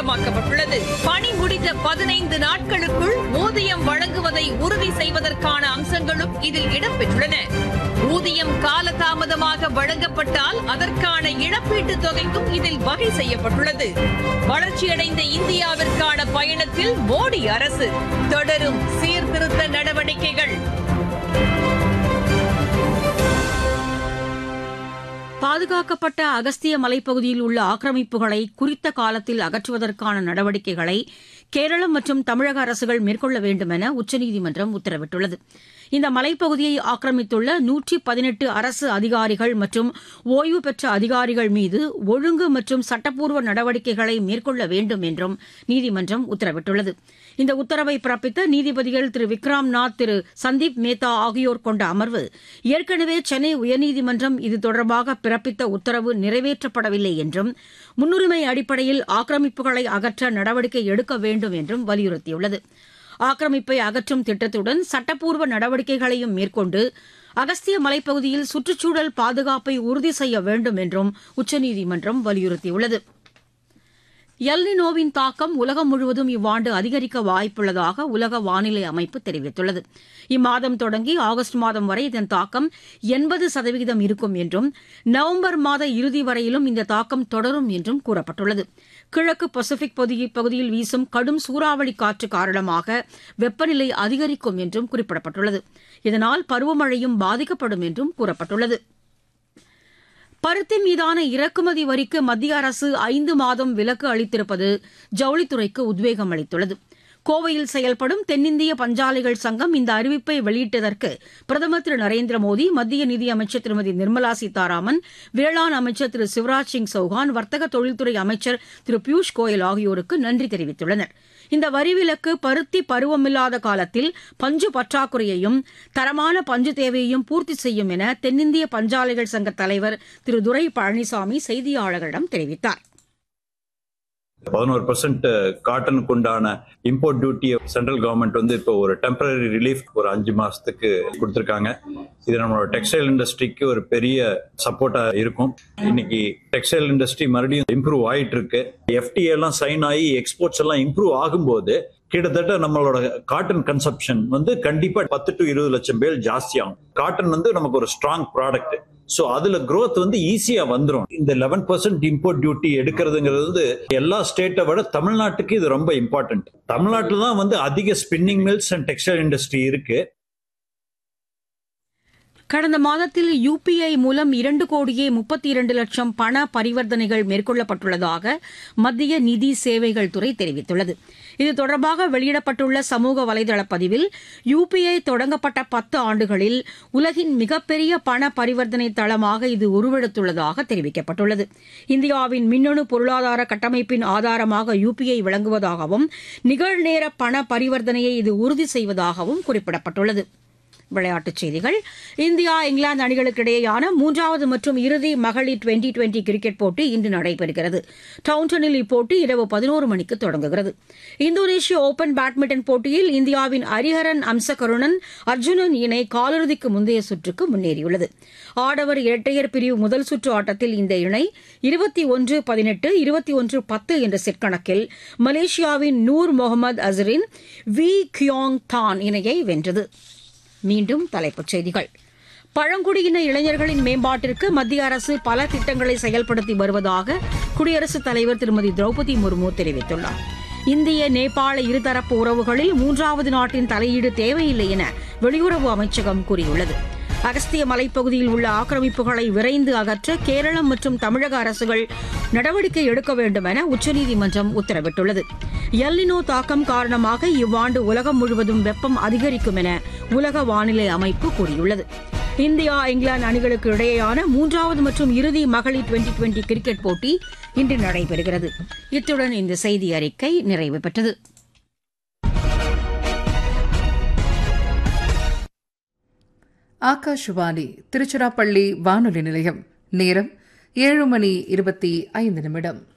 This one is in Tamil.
கட்டாயமாக்கப்பட்டுள்ளது பணி முடிந்த பதினைந்து நாட்களுக்குள் ஊதியம் வழங்குவதை உறுதி செய்வதற்கான அம்சங்களும் இதில் இடம்பெற்றுள்ளன ஊதியம் காலதாமதமாக வழங்கப்பட்டால் அதற்கான இழப்பீட்டுத் தொகைக்கும் இதில் வகை செய்யப்பட்டுள்ளது வளர்ச்சியடைந்த இந்தியாவிற்கான பயணத்தில் மோடி அரசு தொடரும் சீர்திருத்த நடவடிக்கைகள் பாதுகாக்கப்பட்ட அகஸ்திய மலைப்பகுதியில் உள்ள ஆக்கிரமிப்புகளை குறித்த காலத்தில் அகற்றுவதற்கான நடவடிக்கைகளை கேரளம் மற்றும் தமிழக அரசுகள் மேற்கொள்ள வேண்டும் என உச்சநீதிமன்றம் உத்தரவிட்டுள்ளது இந்த மலைப்பகுதியை ஆக்கிரமித்துள்ள நூற்றி பதினெட்டு அரசு அதிகாரிகள் மற்றும் ஓய்வு பெற்ற அதிகாரிகள் மீது ஒழுங்கு மற்றும் சட்டப்பூர்வ நடவடிக்கைகளை மேற்கொள்ள வேண்டும் என்றும் நீதிமன்றம் உத்தரவிட்டுள்ளது இந்த உத்தரவை பிறப்பித்த நீதிபதிகள் திரு விக்ராம் நாத் திரு சந்தீப் மேத்தா ஆகியோர் கொண்ட அமர்வு ஏற்கனவே சென்னை உயர்நீதிமன்றம் இது தொடர்பாக பிறப்பித்த உத்தரவு நிறைவேற்றப்படவில்லை என்றும் முன்னுரிமை அடிப்படையில் ஆக்கிரமிப்புகளை அகற்ற நடவடிக்கை எடுக்க வேண்டும் என்றும் வலியுறுத்தியுள்ளது ஆக்கிரமிப்பை அகற்றும் திட்டத்துடன் சட்டப்பூர்வ நடவடிக்கைகளையும் மேற்கொண்டு அகஸ்திய மலைப்பகுதியில் சுற்றுச்சூழல் பாதுகாப்பை உறுதி செய்ய வேண்டும் என்றும் உச்சநீதிமன்றம் வலியுறுத்தியுள்ளது எல்னினோவின் தாக்கம் உலகம் முழுவதும் இவ்வாண்டு அதிகரிக்க வாய்ப்புள்ளதாக உலக வானிலை அமைப்பு தெரிவித்துள்ளது இம்மாதம் தொடங்கி ஆகஸ்ட் மாதம் வரை இதன் தாக்கம் எண்பது சதவிகிதம் இருக்கும் என்றும் நவம்பர் மாத இறுதி வரையிலும் இந்த தாக்கம் தொடரும் என்றும் கூறப்பட்டுள்ளது கிழக்கு பசிபிக் பகுதியில் வீசும் கடும் சூறாவளி காற்று காரணமாக வெப்பநிலை அதிகரிக்கும் என்றும் குறிப்பிடப்பட்டுள்ளது இதனால் பருவமழையும் பாதிக்கப்படும் என்றும் கூறப்பட்டுள்ளது பருத்தி மீதான இறக்குமதி வரிக்கு மத்திய அரசு ஐந்து மாதம் விலக்கு அளித்திருப்பது ஜவுளித்துறைக்கு உத்வேகம் அளித்துள்ளது கோவையில் செயல்படும் தென்னிந்திய பஞ்சாலைகள் சங்கம் இந்த அறிவிப்பை வெளியிட்டதற்கு பிரதமர் திரு நரேந்திர மோடி மத்திய நிதியமைச்சர் திருமதி நிர்மலா சீதாராமன் வேளாண் அமைச்சர் திரு சிவராஜ் சிங் சௌஹான் வர்த்தக தொழில்துறை அமைச்சர் திரு பியூஷ் கோயல் ஆகியோருக்கு நன்றி தெரிவித்துள்ளனர் இந்த வரிவிலக்கு பருத்தி பருவமில்லாத காலத்தில் பஞ்சு பற்றாக்குறையையும் தரமான பஞ்சு தேவையையும் பூர்த்தி செய்யும் என தென்னிந்திய பஞ்சாலைகள் சங்க தலைவர் திரு துரை பழனிசாமி செய்தியாளர்களிடம் தெரிவித்தார் பதினோரு பர்சன்ட் காட்டனுக்கு உண்டான இம்போர்ட் டியூட்டியை சென்ட்ரல் கவர்மெண்ட் வந்து இப்போ ஒரு டெம்பரரி ரிலீஃப் ஒரு அஞ்சு மாசத்துக்கு கொடுத்துருக்காங்க இது நம்மளோட டெக்ஸ்டைல் இண்டஸ்ட்ரிக்கு ஒரு பெரிய சப்போர்ட்டா இருக்கும் இன்னைக்கு டெக்ஸ்டைல் இண்டஸ்ட்ரி மறுபடியும் இம்ப்ரூவ் ஆயிட்டு இருக்கு எஃப்டிஏ எல்லாம் சைன் ஆகி எக்ஸ்போர்ட்ஸ் எல்லாம் இம்ப்ரூவ் ஆகும்போது கிட்டத்தட்ட நம்மளோட காட்டன் கன்சப்ஷன் வந்து கண்டிப்பா பத்து டு இருபது லட்சம் பேர் ஜாஸ்தியாகும் காட்டன் வந்து நமக்கு ஒரு ஸ்ட்ராங் ப்ராடக்ட் சோ அதுல growth வந்து ஈஸியா வந்துரும் இந்த லெவன் பர்சன்ட் இம்போர்ட் டியூட்டி எடுக்கிறதுங்கிறது வந்து எல்லா ஸ்டேட்டை விட தமிழ்நாட்டுக்கு இது ரொம்ப இம்பார்ட்டன்ட் தமிழ்நாட்டில் தான் வந்து அதிக spinning mills and textile industry இருக்கு கடந்த மாதத்தில் யுபிஐ மூலம் இரண்டு கோடியே முப்பத்தி இரண்டு லட்சம் பண பரிவர்த்தனைகள் மேற்கொள்ளப்பட்டுள்ளதாக மத்திய நிதி சேவைகள் துறை தெரிவித்துள்ளது இது தொடர்பாக வெளியிடப்பட்டுள்ள சமூக வலைதள பதிவில் யுபிஐ தொடங்கப்பட்ட பத்து ஆண்டுகளில் உலகின் மிகப்பெரிய பண பரிவர்த்தனை தளமாக இது உருவெடுத்துள்ளதாக தெரிவிக்கப்பட்டுள்ளது இந்தியாவின் மின்னணு பொருளாதார கட்டமைப்பின் ஆதாரமாக யுபிஐ விளங்குவதாகவும் நிகழ்நேர பண பரிவர்த்தனையை இது உறுதி செய்வதாகவும் குறிப்பிடப்பட்டுள்ளது விளையாட்டுச் செய்திகள் இந்தியா இங்கிலாந்து அணிகளுக்கு இடையேயான மூன்றாவது மற்றும் இறுதி மகளிர் டுவெண்டி டுவெண்டி கிரிக்கெட் போட்டி இன்று நடைபெறுகிறது டவுன்டனில் இப்போட்டி இரவு பதினோரு மணிக்கு தொடங்குகிறது இந்தோனேஷிய ஓபன் பேட்மிண்டன் போட்டியில் இந்தியாவின் ஹரிஹரன் அம்சகருணன் அர்ஜுனன் இணை காலிறுதிக்கு முந்தைய சுற்றுக்கு முன்னேறியுள்ளது ஆடவர் இரட்டையர் பிரிவு முதல் சுற்று ஆட்டத்தில் இந்த இணை இருபத்தி ஒன்று பதினெட்டு இருபத்தி ஒன்று பத்து என்ற செட் கணக்கில் மலேசியாவின் Nur Mohammad Azriyn Wee Kiong தான் இணையை வென்றது மீண்டும் தலைப்புச் செய்திகள் பழங்குடியின இளைஞர்களின் மேம்பாட்டிற்கு மத்திய அரசு பல திட்டங்களை செயல்படுத்தி வருவதாக குடியரசுத் தலைவர் திருமதி திரௌபதி முர்மு தெரிவித்துள்ளார் இந்திய நேபாள இருதரப்பு உறவுகளில் மூன்றாவது நாட்டின் தலையீடு தேவையில்லை என வெளியுறவு அமைச்சகம் கூறியுள்ளது அகஸ்திய மலைப்பகுதியில் உள்ள ஆக்கிரமிப்புகளை விரைந்து அகற்ற கேரளம் மற்றும் தமிழக அரசுகள் நடவடிக்கை எடுக்க வேண்டும் என உச்சநீதிமன்றம் உத்தரவிட்டுள்ளது எல்லினோ தாக்கம் காரணமாக இவ்வாண்டு உலகம் முழுவதும் வெப்பம் அதிகரிக்கும் என உலக வானிலை அமைப்பு கூறியுள்ளது இந்தியா இங்கிலாந்து அணிகளுக்கு இடையேயான மூன்றாவது மற்றும் இறுதி மகளிர் டுவெண்டி டுவெண்டி கிரிக்கெட் போட்டி இன்று நடைபெறுகிறது இத்துடன் இந்த செய்தி அறிக்கை நிறைவு பெற்றது ஆகாஷ்வாணி திருச்சிராப்பள்ளி வானொலி நிலையம் நேரம் ஏழு மணி இருபத்தி ஐந்து நிமிடம்